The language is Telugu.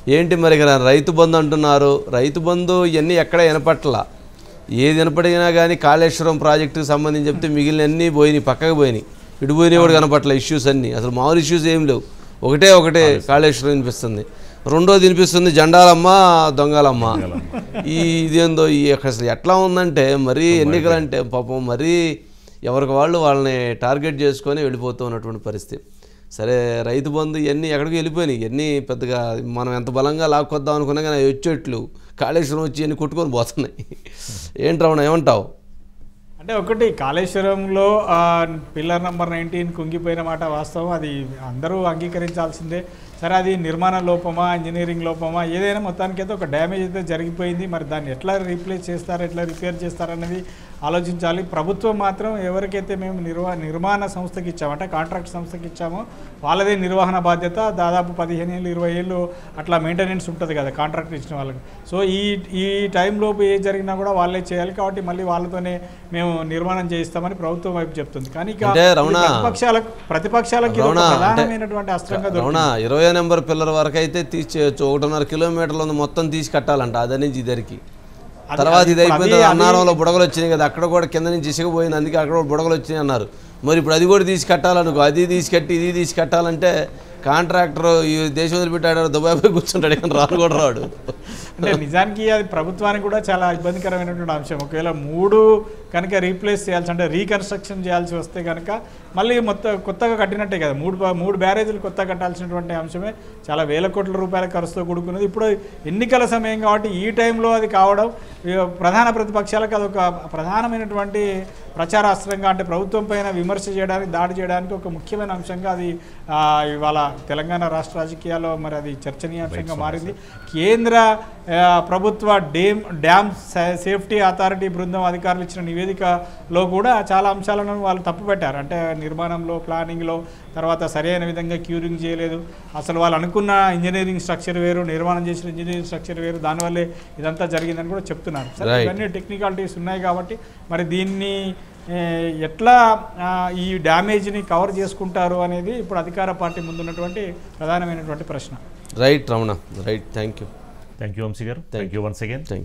ఏంటి మరి ఇక్కడ రైతు బంధు అంటున్నారు రైతు బంధు ఇవన్నీ ఎక్కడ వినపట్ల ఏది వినపడినా కానీ కాళేశ్వరం ప్రాజెక్టుకి సంబంధించి చెప్తే మిగిలిన అన్నీ పోయినాయి పక్కకు పోయినాయి ఇటు పోయినాయి కూడా కనపట్ల ఇష్యూస్ అన్నీ అసలు మామూలు ఇష్యూస్ ఏం లేవు ఒకటే ఒకటే కాళేశ్వరం వినిపిస్తుంది రెండోది వినిపిస్తుంది జెండాలమ్మ దొంగలమ్మ ఈ ఇదేందో ఈ అసలు ఎట్లా ఉందంటే మరీ ఎన్నికలంటే పాపం మరీ ఎవరికి వాళ్ళు వాళ్ళని టార్గెట్ చేసుకొని వెళ్ళిపోతూ ఉన్నటువంటి పరిస్థితి సరే రైతు బంధు ఇవన్నీ ఎక్కడికి వెళ్ళిపోయినాయి ఇవన్నీ పెద్దగా మనం ఎంత బలంగా లాక్కొద్దాం అనుకున్నా కానీ అవి వచ్చేట్లు కాళేశ్వరం వచ్చి ఇవన్నీ కొట్టుకొని పోతున్నాయి ఏంటి రావణ ఏమంటావు అంటే ఒకటి కాళేశ్వరంలో ఆ, పిల్లర్ నెంబర్ నైన్టీన్ కుంగిపోయిన మాట వాస్తవం అది అందరూ అంగీకరించాల్సిందే సరే అది నిర్మాణ లోపమా ఇంజనీరింగ్ లోపమా ఏదైనా మొత్తానికైతే ఒక డ్యామేజ్ అయితే జరిగిపోయింది మరి దాన్ని ఎట్లా రీప్లేస్ చేస్తారు ఎట్లా రిపేర్ చేస్తారనేది ఆలోచించాలి ప్రభుత్వం మాత్రం ఎవరికైతే మేము నిర్వా నిర్మాణ సంస్థకి ఇచ్చామో అంటే కాంట్రాక్ట్ సంస్థకి ఇచ్చామో వాళ్ళదే నిర్వహణ బాధ్యత దాదాపు పదిహేను ఏళ్ళు ఇరవై ఏళ్ళు అట్లా మెయింటెనెన్స్ ఉంటుంది కదా కాంట్రాక్ట్ ఇచ్చిన వాళ్ళకి సో ఈ ఈ టైంలోపు ఏ జరిగినా కూడా వాళ్ళే చేయాలి కాబట్టి మళ్ళీ వాళ్ళతోనే మేము నిర్మాణం చేయిస్తామని ప్రభుత్వం వైపు చెప్తుంది కానీ ఇక అంటే ఇది రమణ, ప్రతిపక్షాలకు ప్రతిపక్షాలకు ఇది ఒక రమణ, అంటే- ప్రధానమైనటువంటి అస్త్రంగా దొరికింది. అవునా ఇరవై నెంబర్ పిల్లల వరకు అయితే తీసేయచ్చు ఒకటిన్నర కిలోమీటర్లు ఉంది మొత్తం తీసి కట్టాలంట అదే నుంచి ఇద్దరికి అది- తర్వాత అది ఇది అయిపోయిన ఇప్పుడు తర్వాత అది- అన్నారంలో బుడగలు వచ్చినాయి కదా అక్కడ కూడా కింద నుంచి ఇసుక పోయింది అందుకే అక్కడ కూడా బుడగలు వచ్చినాయి అన్నారు మరి ఇప్పుడు అది కూడా తీసి కట్టాలనుకో అది తీసి కట్టి ఇది తీసి కట్టాలంటే కాంట్రాక్టర్ ఈ దేశం వదిలిపెట్టాడు దుబాయ్ పోయి కూర్చుంటాడు కానీ రాను కూడా రాడు అంటే నిజానికి అది ప్రభుత్వానికి కూడా చాలా ఇబ్బందికరమైనటువంటి అంశం ఒకవేళ మూడు కనుక రీప్లేస్ చేయాల్సి అంటే రీకన్స్ట్రక్షన్ చేయాల్సి వస్తే కనుక మళ్ళీ మొత్తం కొత్తగా కట్టినట్టే కదా మూడు బా- మూడు బ్యారేజీలు కొత్తగా కట్టాల్సినటువంటి అంశమే చాలా వేల కోట్ల రూపాయల ఖర్చుతో కూడుకున్నది ఇప్పుడు ఎన్నికల సమయం కాబట్టి ఈ టైంలో అది కావడం ఈ ప్రధాన ప్రతిపక్షాలకు అదొక ప్రధానమైనటువంటి ప్రచారాస్త్రంగా అంటే ప్రభుత్వం పైన విమర్శ చేయడానికి దాడి చేయడానికి ఒక ముఖ్యమైన అంశంగా అది ఆ, ఇవాళ తెలంగాణ రాష్ట్ర రాజకీయాల్లో మరి అది చర్చనీయాంశంగా మారింది కేంద్ర ఆ, ప్రభుత్వ డేమ్ డ్యామ్ సే- సేఫ్టీ అథారిటీ బృందం అధికారులు ఇచ్చిన నివేదికలో కూడా చాలా అంశాలను వాళ్ళు తప్పుపెట్టారు అంటే నిర్మాణంలో ప్లానింగ్లో తర్వాత సరైన విధంగా క్యూరింగ్ చేయలేదు అసలు వాళ్ళు అనుకున్న ఇంజనీరింగ్ స్ట్రక్చర్ వేరు నిర్మాణం చేసిన ఇంజనీరింగ్ స్ట్రక్చర్ వేరు దానివల్లే ఇదంతా జరిగిందని కూడా చెప్తున్నారు సరే Right. ఇవన్నీ టెక్నికాలిటీస్ ఉన్నాయి కాబట్టి మరి దీన్ని ఏ, ఎట్లా ఆ, ఈ డ్యామేజ్ని కవర్ చేసుకుంటారు అనేది ఇప్పుడు అధికార పార్టీ ముందున్నటువంటి ప్రధానమైనటువంటి ప్రశ్న right Ramana right thank you thank you Vamsi garu thank you once again thank